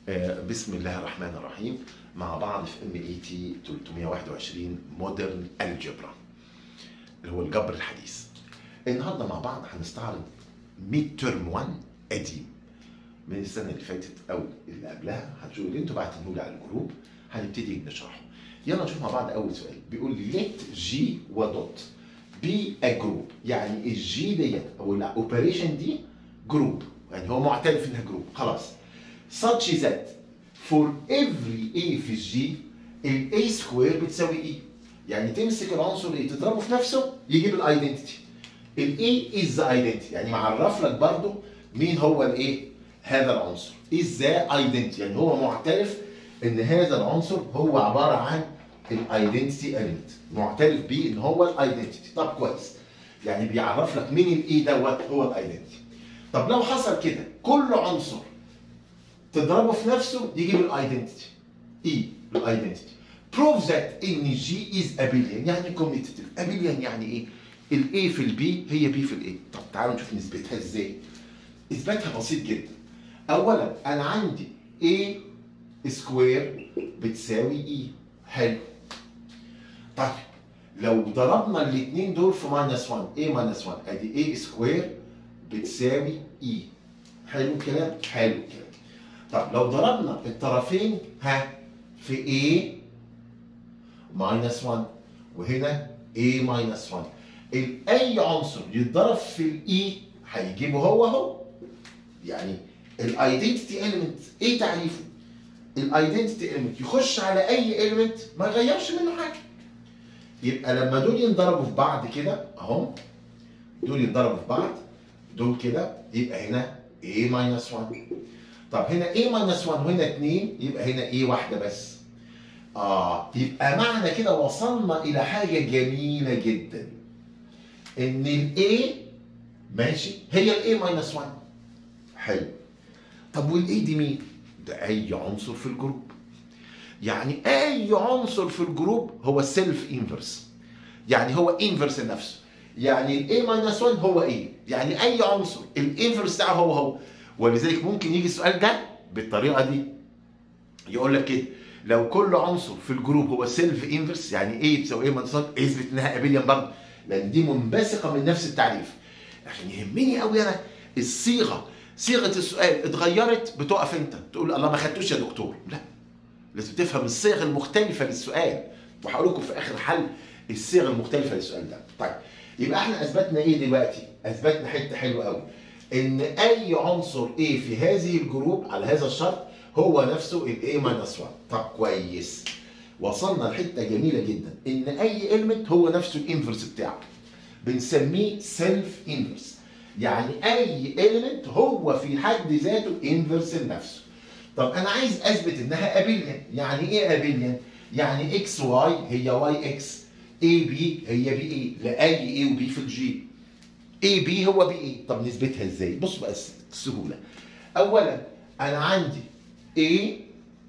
آه، بسم الله الرحمن الرحيم مع بعض في ام اي تي 321 مودرن الجبرا اللي هو الجبر الحديث النهارده مع بعض هنستعرض ميد ترم 1 قديم من السنه اللي فاتت او اللي قبلها هتشوفوا اللي انتوا بعتنوه لي على الجروب هنبتدي نشرحه يلا نشوف مع بعض اول سؤال بيقول لي ليت جي ودوت بي ا جروب يعني الجي ديت او الاوبريشن دي جروب يعني هو معترف انها جروب خلاص such that for every a في الجي ال a سكوير بتساوي e يعني تمسك العنصر ايه تضربه في نفسه يجيب الايدنتيتي ال a is the identity يعني معرف لك برضو مين هو الايه هذا العنصر is the identity يعني هو معترف ان هذا العنصر هو عباره عن الايدنتيتي element معترف بيه ان هو الايدنتيتي طب كويس يعني بيعرف لك مين الاي دوت هو الايدنتيتي طب لو حصل كده كل عنصر تضربه في نفسه يجيب الايدنتيتي اي الايدنتيتي بروف ذات ان جي از ابيليان يعني كوميتيتيف ابيليان يعني ايه الاي في البي هي بي في الاي طب تعالوا نشوف نثبتها ازاي اثباتها بسيط جدا اولا انا عندي a سكوير بتساوي اي حلو طيب لو ضربنا الاثنين دول في ماينس 1 a ماينس 1 ادي a سكوير بتساوي اي حلو الكلام حلو الكلام طب لو ضربنا الطرفين ها في a ماينس 1 وهنا a ماينس 1 ال- اي عنصر يتضرب في الاي هيجيبه هو هو يعني الايدنتيتي element ايه تعريفه؟ الايدنتيتي element يخش على اي element ما يغيرش منه حاجه يبقى لما دول ينضربوا في بعض كده اهم دول ينضربوا في بعض دول كده يبقى هنا a ماينس 1 طب هنا a ماينس 1 وهنا 2 يبقى هنا a واحده بس اه يبقى معنى كده وصلنا الى حاجه جميله جدا ان ال a ماشي هي ال a ماينس 1 حلو طب وال a دي مين؟ ده اي عنصر في الجروب يعني اي عنصر في الجروب هو سيلف انفرس يعني هو انفرس لنفسه يعني الاي ماينس 1 هو ايه يعني اي عنصر الانفرس بتاعه هو هو ولذلك ممكن يجي السؤال ده بالطريقه دي يقول لك كده لو كل عنصر في الجروب هو سيلف انفرس يعني ايه بتساوي ايه ماينس 1 اثبت انها ابيليان برضه لان دي منبثقه من نفس التعريف عشان يهمني قوي انا الصيغه صيغه السؤال اتغيرت بتقف انت تقول الله ما خدتوش يا دكتور لا لازم تفهم الصيغ المختلفه للسؤال وهقول لكم في اخر حل الصيغ المختلفه للسؤال ده طيب يبقى احنا اثبتنا ايه دلوقتي اثبتنا حته حلوه قوي ان اي عنصر A في هذه الجروب على هذا الشرط هو نفسه ال A minus 1 طب كويس وصلنا لحته جميله جدا ان اي element هو نفسه الانفرس بتاعه بنسميه سيلف انفرس يعني اي element هو في حد ذاته انفرس لنفسه طب انا عايز اثبت انها ابيليان يعني ايه ابيليان يعني اكس واي هي واي اكس اي بي هي بي اي لاي اي وبي في الجي اي بي هو بي اي طب نثبتها ازاي بص بقى السهوله اولا انا عندي اي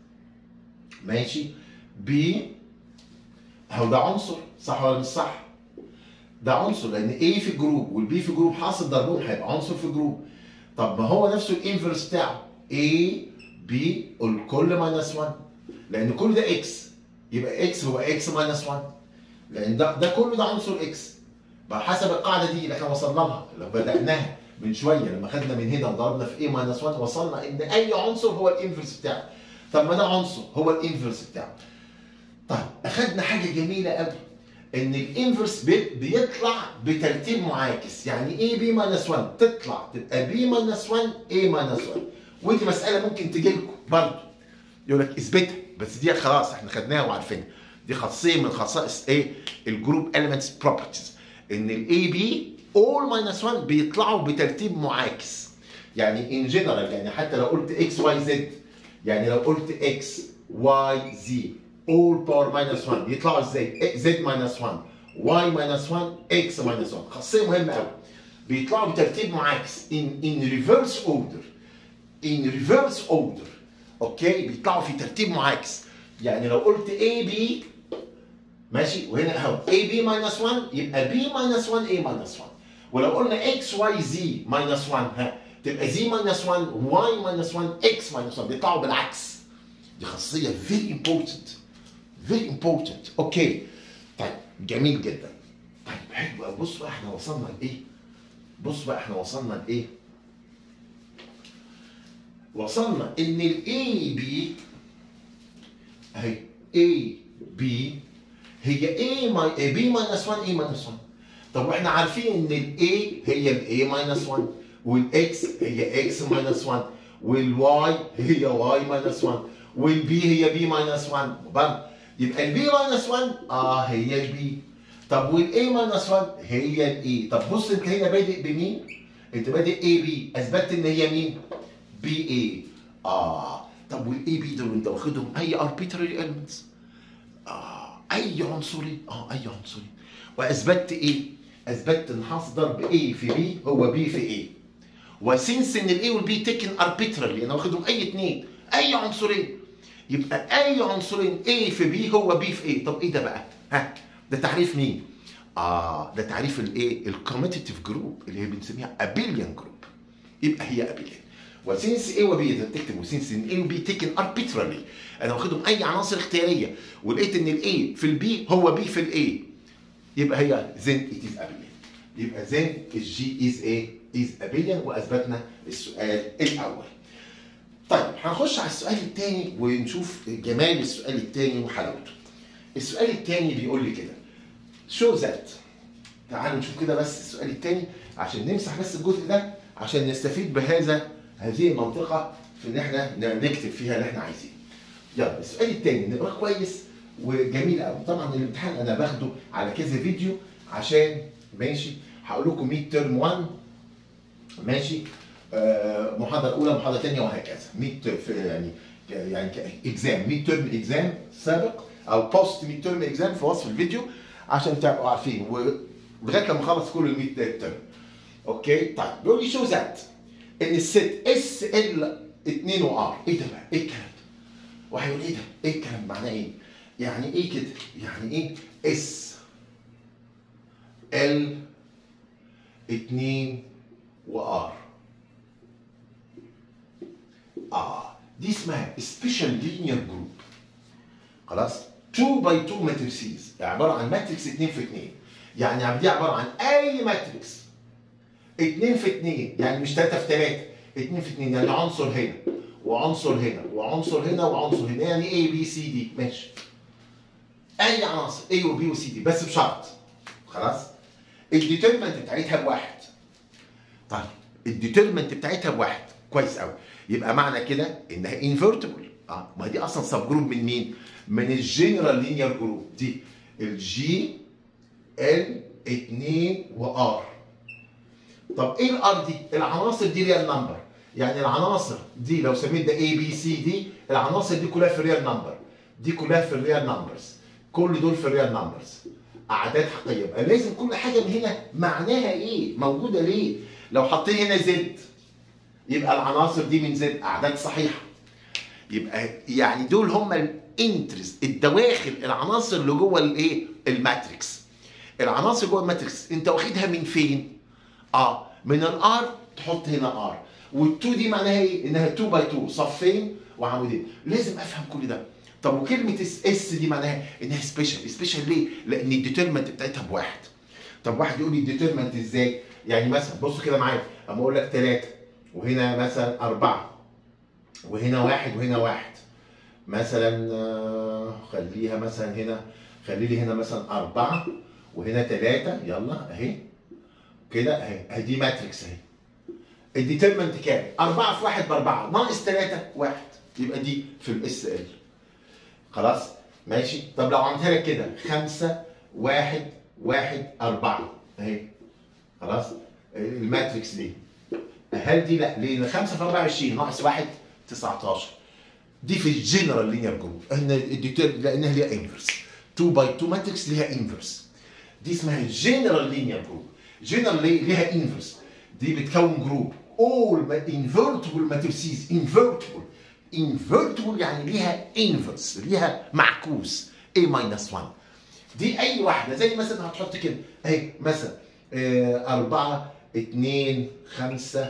ماشي بي اهو ده عنصر صح ولا مش صح ده عنصر لان اي في جروب والبي في جروب حاصل ضربهم هيبقى عنصر في جروب طب ما هو نفسه الانفرس بتاعه A B الكل ماينس 1 لان كل ده اكس يبقى اكس هو اكس ماينس 1 لان ده ده كله ده عنصر اكس بقى حسب القاعده دي اللي احنا وصلنا لها لو بداناها من شويه لما خدنا من هنا وضربنا في A ماينس 1 وصلنا ان اي عنصر هو الانفرس بتاعه طب ما ده عنصر هو الانفرس بتاعه طيب اخدنا حاجه جميله قوي ان الانفرس بي- بيطلع بترتيب معاكس يعني اي بي ماينس 1 تطلع تبقى بي ماينس 1 اي ماينس 1 ودي مساله ممكن تجي لكم برضه يقول لك اثبتها بس دي خلاص احنا خدناها وعارفينها دي خاصيه من خصائص ايه الجروب اليمنتس بروبرتيز ان الاي بي اول ماينس 1 بيطلعوا بترتيب معاكس يعني ان جنرال يعني حتى لو قلت اكس واي زد يعني لو قلت اكس واي زي all باور ماينس 1 يطلعوا ازاي؟ زد ماينس 1 واي ماينس 1 اكس ماينس 1 خاصيه مهمه قوي بيطلعوا بترتيب معاكس in in reverse order in reverse order اوكي بيطلعوا في ترتيب معاكس يعني لو قلت A B ماشي وهنا اهو A B minus 1 يبقى B minus 1 A minus 1 ولو قلنا X Y Z minus 1 ها تبقى زي ماينس 1 واي ماينس 1 اكس ماينس 1 بيطلعوا بالعكس دي خاصيه فيري امبورتنت فيري امبورتنت اوكي طيب جميل جدا طيب حلو قوي بص بقى احنا وصلنا لايه بص بقى احنا وصلنا لايه وصلنا ان الاي بي اهي اي بي هي اي ماي بي ماينس 1 اي ماينس 1 طب واحنا عارفين ان الاي هي الاي ماينس 1 والاكس هي اكس ماينس 1 والواي هي واي ماينس 1 والبي هي بي ماينس 1 بام يبقى البي ماينس 1 اه هي البي طب والاي ماينس 1 هي الاي طب بص انت هنا بادئ بمين؟ انت بادئ اي بي اثبتت ان هي مين؟ بي اي اه طب والاي بي دول انت واخدهم اي arbitrary elements اه اي عنصري اه اي عنصري واثبتت ايه؟ اثبتت ان حاصل ضرب A في B هو B في A وسنس ان الاي والبي تيكن arbitrarily انا واخدهم اي اثنين اي عنصرين يبقى اي عنصرين A في B هو B في A طب ايه ده بقى؟ ها ده تعريف مين؟ اه ده تعريف الايه؟ الكوميتيتيف جروب اللي هي بنسميها ابيليان جروب يبقى هي ابيليان وسنس A وبي ده تكتب وسنس ان A وبي تيكن arbitrarily انا واخدهم اي عناصر اختياريه ولقيت ان الاي في البي هو بي في الاي يبقى هي زين ات از ابيليان يبقى زين الجي از ايه از ابيليان واثبتنا السؤال الاول طيب هنخش على السؤال الثاني ونشوف جمال السؤال الثاني وحلاوته السؤال الثاني بيقول لي كده شو ذات تعالوا نشوف كده بس السؤال الثاني عشان نمسح بس الجزء ده عشان نستفيد بهذا هذه المنطقه في ان احنا نكتب فيها اللي احنا عايزينه يلا السؤال الثاني نقراه كويس وجميل قوي طبعا الامتحان انا باخده على كذا فيديو عشان ماشي هقول لكم 100 ترم 1 ماشي آه محاضره اولى محاضره ثانيه وهكذا 100 في يعني يعني اكزام 100 ترم اكزام سابق او بوست 100 ترم اكزام في وصف الفيديو عشان تبقوا عارفين ولغايه لما اخلص كل ال 100 ترم اوكي طيب بيقول لي شو ذات ان الست اس ال 2 وار ايه ده بقى؟ ايه الكلام ده؟ وهيقول ايه ده؟ ايه الكلام معناه ايه؟ يعني ايه كده؟ يعني ايه اس ال 2 وار اه دي اسمها سبيشال لينير جروب خلاص 2 باي 2 ماتريسيز عباره عن ماتريكس 2 في 2 يعني دي عباره عن اي ماتريكس 2 في 2 يعني مش 3 في 3 2 في 2 يعني عنصر هنا وعنصر هنا وعنصر هنا وعنصر هنا يعني A B C D ماشي اي عناصر A و B و C D بس بشرط خلاص الديترمنت بتاعتها بواحد طيب الديترمنت بتاعتها بواحد كويس قوي يبقى معنى كده انها انفيرتبل اه ما دي اصلا سب جروب من مين؟ من الجنرال لينير جروب دي الجي ال 2 وار طب ايه الار دي؟ العناصر دي ريال نمبر يعني العناصر دي لو سميت ده اي بي سي دي العناصر دي كلها في الريال نمبر دي كلها في الريال نمبرز كل دول في الريال نمبرز اعداد حقيقيه يبقى لازم كل حاجه من هنا معناها ايه؟ موجوده ليه؟ لو حطيت هنا زد يبقى العناصر دي من زد اعداد صحيحه يبقى يعني دول هم الانترست الدواخل العناصر اللي جوه الايه؟ الماتريكس العناصر جوه الماتريكس انت واخدها من فين؟ اه من الار تحط هنا ار وال2 دي معناها ايه؟ انها 2 باي 2 صفين وعمودين لازم افهم كل ده طب وكلمه اس, اس دي معناها انها سبيشال سبيشال ليه؟ لان الديترمنت بتاعتها بواحد طب واحد يقول لي الديترمنت ازاي؟ يعني مثلا بص كده معايا اما اقول لك ثلاثه وهنا مثلا اربعه وهنا واحد وهنا واحد مثلا آه، خليها مثلا هنا خلي لي هنا مثلا أربعة وهنا ثلاثة يلا أهي كده أهي أهي دي ماتريكس أهي الديترمنت كام؟ أربعة في واحد بأربعة ناقص ثلاثة واحد يبقى دي في الاس ال خلاص ماشي طب لو عملتها لك كده خمسة واحد واحد أربعة أهي خلاص الماتريكس دي هل دي لا ليه؟ 5 في 24 ناقص 1 19 دي في الجنرال لينير جروب ان الديتير لانها ليها انفرس 2 باي 2 ماتريكس ليها انفرس دي اسمها جنرال لينير جروب جنرال ليها انفرس دي بتكون جروب all انفيرتبل ماتريسيز انفيرتبل انفيرتبل يعني ليها انفرس ليها معكوس A ماينس 1 دي اي واحده زي مثلا هتحط كده اهي مثلا آه، أربعة اتنين خمسة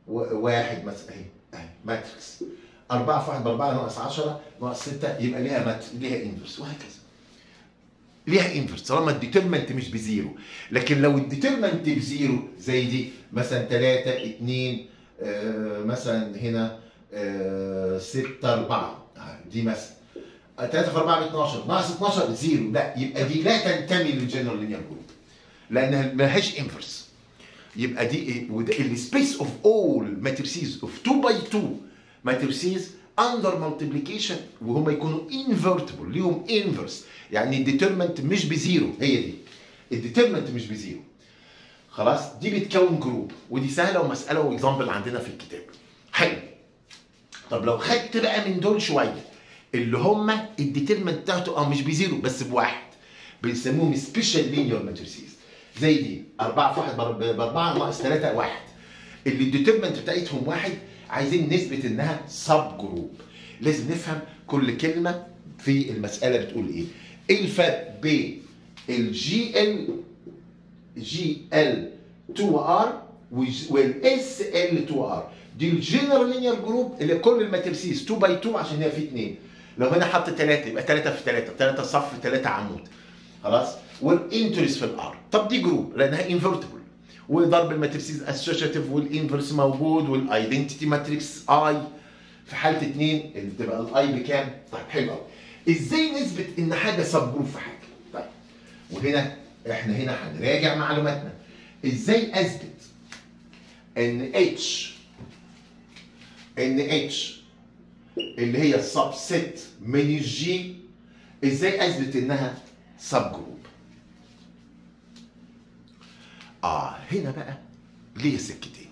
و- واحد مثلا اهي اهي ماتريكس 4 في 1 ب 4 ناقص 10 ناقص 6 يبقى ليها مات ليها انفرس وهكذا ليها انفرس طالما الديترمنت مش بزيرو لكن لو الديترمنت بزيرو زي دي مثلا 3 2 آه مثلا هنا آه 6 4 دي مثلا 3 في 4 ب 12 ناقص 12 زيرو لا يبقى دي لا تنتمي للجنرال لينير جروب لانها ما لهاش انفرس يبقى دي ايه وده السبيس اوف اول ماتريسيز اوف 2 باي 2 ماتريسيز اندر مالتيبليكيشن وهم يكونوا انفرتبل ليهم انفرس يعني الديترمنت مش بزيرو هي دي الديترمنت مش بزيرو خلاص دي بتكون جروب ودي سهله ومساله واكزامبل عندنا في الكتاب حلو طب لو خدت بقى من دول شويه اللي هم الديترمنت بتاعته اه مش بزيرو بس بواحد بنسموهم سبيشال لينير ماتريسيز زي دي 4 في 1 ب 4 ناقص 3 1 اللي الديترمنت بتاعتهم واحد عايزين نثبت انها سب جروب لازم نفهم كل كلمه في المساله بتقول ايه ايه الفرق بين الجي ال جي ال 2 ار والاس ال 2 ار دي الجنرال لينير جروب اللي كل الماتريسيز 2 باي 2 عشان هي في 2 لو هنا حط 3 يبقى 3 في 3 3 صف 3 عمود خلاص والانترس في الار طب دي جروب لانها انفرتبل وضرب الماتريسيز اسوشيتيف والانفرس موجود والايدنتيتي ماتريكس اي في حاله 2 اللي تبقى الاي بكام؟ طيب حلو قوي ازاي نثبت ان حاجه سب جروب في حاجه؟ طيب وهنا احنا هنا هنراجع معلوماتنا ازاي اثبت ان اتش ان اتش اللي هي سبست من الجي ازاي اثبت انها سب جروب اه هنا بقى ليه سكتين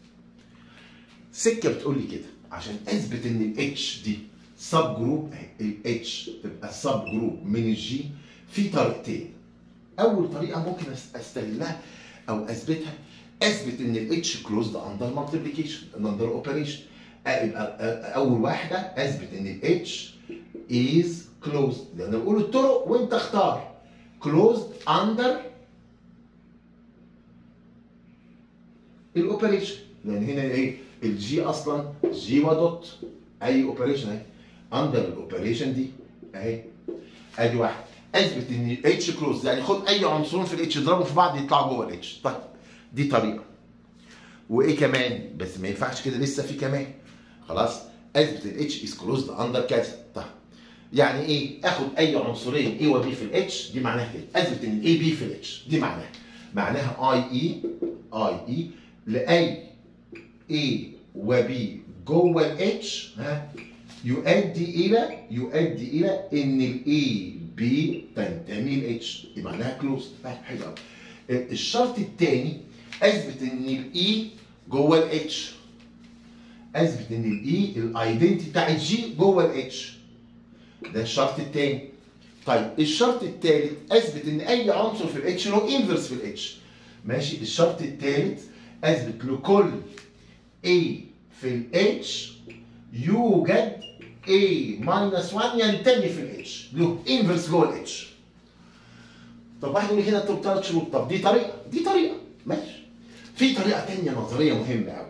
سكه بتقول لي كده عشان اثبت ان الاتش دي سب جروب الاتش تبقى سب جروب من الجي في طريقتين اول طريقه ممكن أس- استغلها او اثبتها اثبت ان الاتش كلوزد اندر مالتيبليكيشن اندر اوبريشن يبقى اول واحده اثبت ان الاتش از كلوزد لان بقول الطرق وانت اختار كلوزد اندر الاوبريشن لان هنا ايه الجي اصلا جي ودوت اي اوبريشن اهي اندر الاوبريشن دي اهي ادي واحد اثبت ان الاتش كلوز يعني خد اي عنصرين في الاتش اضربهم في بعض يطلعوا جوه الاتش طيب دي طريقه وايه كمان بس ما ينفعش كده لسه في كمان خلاص اثبت الاتش از كلوزد اندر كذا طيب يعني ايه اخد اي عنصرين اي وبي في الاتش دي معناها كده اثبت ان الاي بي في الاتش دي معناها معناها اي اي اي اي لاي اي وبي جوه الاتش ها يؤدي الى يؤدي الى ان الاي بي تنتمي لاتش دي معناها كلوز حلو قوي الشرط الثاني اثبت ان الاي جوه الاتش اثبت ان الاي الايدنتي بتاع الجي جوه الاتش ده الشرط الثاني طيب الشرط الثالث اثبت ان اي عنصر في الاتش له انفرس في الاتش ماشي الشرط الثالث اثبت لكل A في الاتش يوجد A ماينس 1 ينتمي في الاتش له انفرس جوه الاتش طب واحد يقول لي هنا طب ثلاث شروط طب دي طريقه دي طريقه ماشي في طريقه ثانيه نظريه مهمه قوي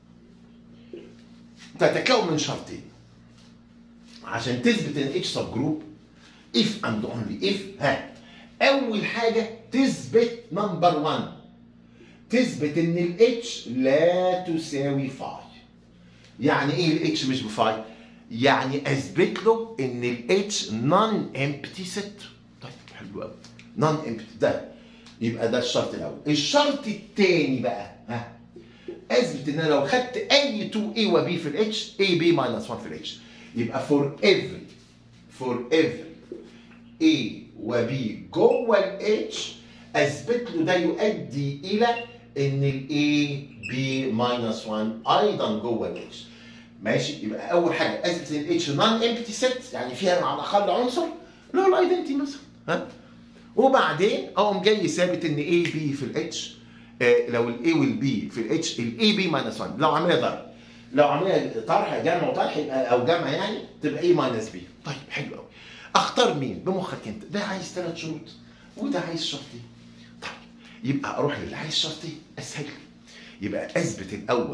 تتكون من شرطين عشان تثبت ان اتش سب جروب if and only if ها اول حاجه تثبت نمبر 1 تثبت ان الاتش لا تساوي فاي يعني ايه الاتش مش بفاي يعني اثبت له ان الاتش نون امبتي ست طيب حلو قوي نون امبتي ده يبقى ده الشرط الاول الشرط الثاني بقى ها اثبت ان انا لو خدت اي 2 a و b في الاتش a b minus 1 في الاتش يبقى for every for every a و b جوه الاتش اثبت له ده يؤدي الى ان الاي بي ماينس 1 ايضا جوه الاتش ماشي يبقى اول حاجه اثبت ان الاتش نون امبتي سيت يعني فيها على الاقل عنصر له الايدنتي مثلا ها وبعدين اقوم جاي ثابت ان اي بي في الاتش آه لو الاي والبي في الاتش الاي بي ماينس 1 لو عمليه ضرب لو عمليه طرح جمع وطرح يبقى او جمع يعني تبقى اي ماينس بي طيب حلو قوي اختار مين بمخك انت ده عايز ثلاث شروط وده عايز شرطين طيب يبقى اروح للي عايز شرطين اسهل لي يبقى اثبت الاول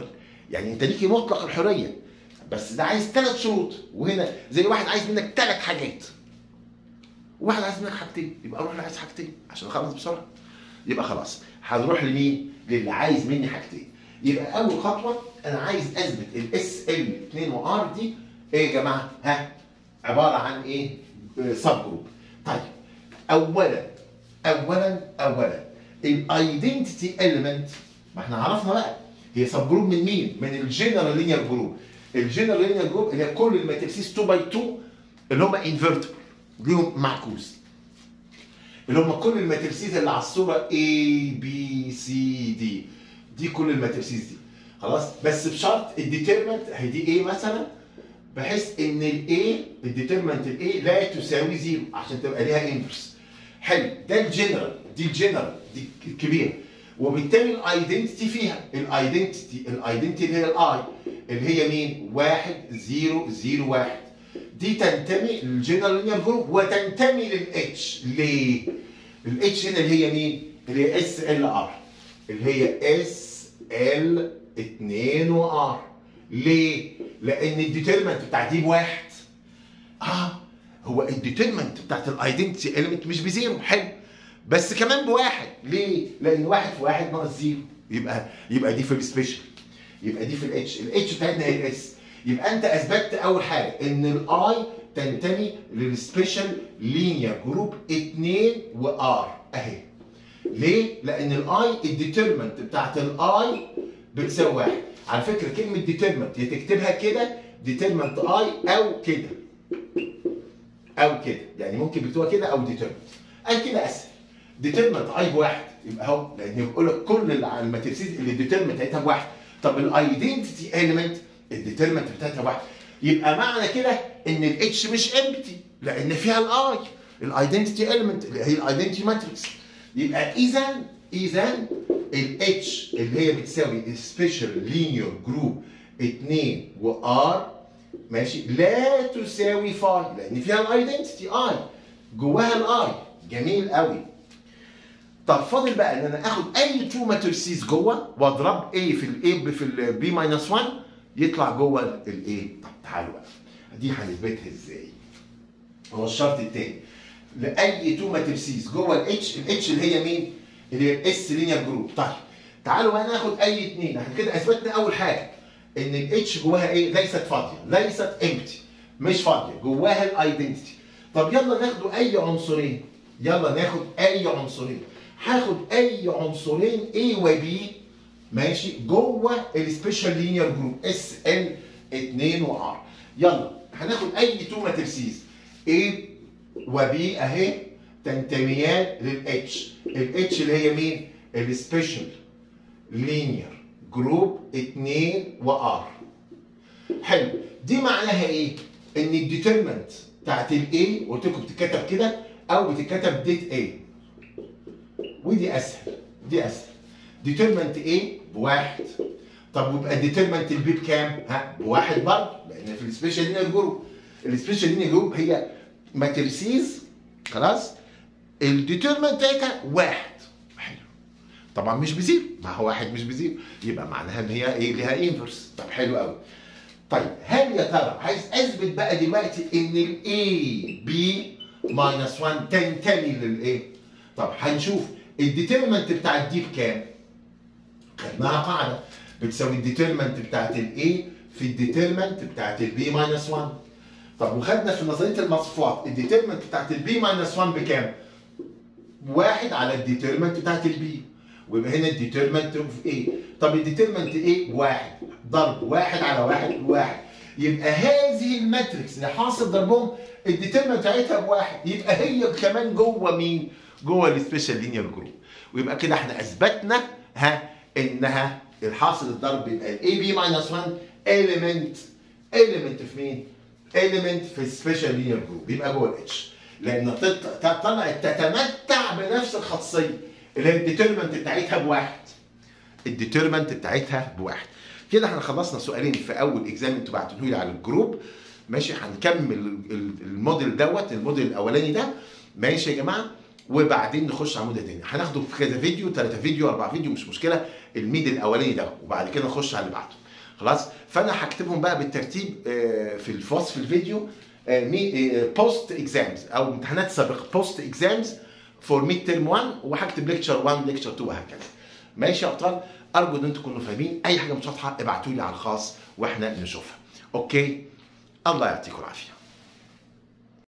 يعني انت ليكي مطلق الحريه بس ده عايز ثلاث شروط وهنا زي واحد عايز منك ثلاث حاجات واحد عايز منك حاجتين يبقى اروح اللي عايز حاجتين عشان اخلص بسرعه يبقى خلاص هنروح لمين؟ للي عايز مني حاجتين يبقى اول خطوه انا عايز اثبت الاس ال 2 وار دي ايه يا جماعه؟ ها عباره عن ايه؟ سب جروب طيب اولا اولا اولا الايدنتيتي اليمنت ما احنا عرفنا بقى هي سب جروب من مين؟ من الجنرال لينير جروب الجنرال لينير جروب اللي هي كل الماتريسيس 2 باي 2 اللي هم انفيرتبل ليهم معكوس اللي هم كل الماتريسيز اللي على الصوره A B C D دي كل الماتريسيز دي خلاص بس بشرط الديترمنت هي دي ايه مثلا بحيث ان الاي الديترمنت الاي لا تساوي زيرو عشان تبقى ليها انفرس حلو ده الجنرال دي الجنرال دي الكبيره وبالتالي الايدنتيتي فيها الايدنتيتي الايدنتيتي اللي هي الاي اللي هي مين؟ واحد زيرو زيرو واحد دي تنتمي للجنرال لينير جروب وتنتمي للاتش ليه؟ الاتش هنا اللي هي مين؟ اللي هي اس ال ار اللي هي اس ال 2 وار ليه؟ لان الديترمنت بتاع دي بواحد اه هو الديترمنت بتاعت الايدنتي اليمنت مش بزيرو حلو بس كمان بواحد ليه؟ لان واحد في واحد ناقص زيرو يبقى يبقى دي في السبيشال يبقى دي في الاتش الاتش بتاعتنا هي الاس يبقى انت اثبتت اول حاجه ان الاي تنتمي للسبيشال لينير جروب 2 وار اهي ليه؟ لان الاي الديترمنت بتاعت الاي بتساوي واحد على فكره كلمه ديترمنت يا تكتبها كده ديترمنت اي او كده او كده يعني ممكن بتبقى كده او ديترمنت اي كده اسهل ديترمنت اي بواحد يبقى اهو لان بيقول لك كل الماتريسيز اللي الديترمنت بتاعتها بواحد طب الايدنتيتي اليمنت الديترمنت بتاعتها واحد يبقى معنى كده ان الاتش مش امبتي لان فيها الاي الايدنتيتي اليمنت اللي هي الايدنتيتي ماتريكس يبقى اذا اذا الاتش اللي هي بتساوي السبيشال لينير جروب 2 وار ماشي لا تساوي فاي لان فيها الايدنتيتي اي جواها الاي جميل قوي طب فاضل بقى ان انا اخد اي تو ماتريسيز جوه واضرب A في الاي في البي ماينس 1 يطلع جوه الايه طب تعالوا بقى دي هنثبتها ازاي هو الشرط الثاني لاي تو ماتريسيز جوه الاتش الاتش اللي هي مين اللي هي الاس لينير جروب طيب تعالوا بقى ناخد اي اثنين احنا كده اثبتنا اول حاجه ان الاتش جواها ايه ليست فاضيه ليست امتي مش فاضيه جواها الايدنتيتي طب يلا ناخد اي عنصرين يلا ناخد اي عنصرين هاخد اي عنصرين A و B ماشي جوه السبيشال لينير جروب اس ال 2 و ار يلا هناخد اي تو ماتريسيز A و B اهي تنتميان للاتش الاتش اللي هي مين السبيشال لينير جروب 2 و ار حلو دي معناها ايه ان الديترمنت بتاعت الاي قلت لكم بتتكتب كده او بتتكتب ديت ايه ودي اسهل دي اسهل ديترمنت ايه بواحد طب ويبقى ديترمنت البي بكام؟ ها بواحد برضه لان في السبيشال لينير جروب السبيشال لينير جروب هي ماتريسيز خلاص الديترمنت بتاعتها واحد حلو طبعا مش بزيرو ما هو واحد مش بزيرو يبقى معناها ان هي ايه ليها انفرس طب حلو قوي طيب هل يا ترى عايز اثبت بقى دلوقتي ان الاي بي ماينس 1 تنتمي للايه؟ طب هنشوف الديترمنت بتاع الدي بكام؟ خدناها قاعده بتساوي الديترمنت بتاعت الاي في الديترمنت بتاعت البي ماينس 1 طب وخدنا في نظريه المصفوفات الديترمنت بتاعت البي ماينس 1 بكام؟ واحد على الديترمنت بتاعت البي ويبقى هنا الديترمنت اوف ايه طب الديترمنت ايه واحد ضرب واحد على واحد واحد يبقى هذه الماتريكس اللي حاصل ضربهم الديترمنت بتاعتها بواحد يبقى هي كمان جوه مين جوه السبيشال لينير جروب ويبقى كده احنا اثبتنا ها انها الحاصل الضرب يبقى الاي بي ماينس 1 element element في مين element في السبيشال لينير جروب يبقى جوه الاتش لان طلعت تتمتع بنفس الخاصيه اللي هي الديترمنت بتاعتها بواحد الديترمنت بتاعتها بواحد كده احنا خلصنا سؤالين في اول اكزام انتوا بعتوه لي على الجروب ماشي هنكمل الموديل دوت الموديل الاولاني ده ماشي يا جماعه وبعدين نخش على موديل تاني هناخده في كذا فيديو ثلاثة فيديو اربع فيديو مش مشكله الميد الاولاني ده وبعد كده نخش على اللي بعده خلاص فانا هكتبهم بقى بالترتيب آه، في الوصف الفيديو بوست اكزامز او امتحانات سابقه بوست اكزامز فور ميد ترم 1 وهكتب ليكتشر 1 ليكتشر 2 وهكذا ماشي يا ابطال ارجو ان انتم تكونوا فاهمين اي حاجه مش واضحه ابعتوا لي على الخاص واحنا نشوفها اوكي الله يعطيكم العافيه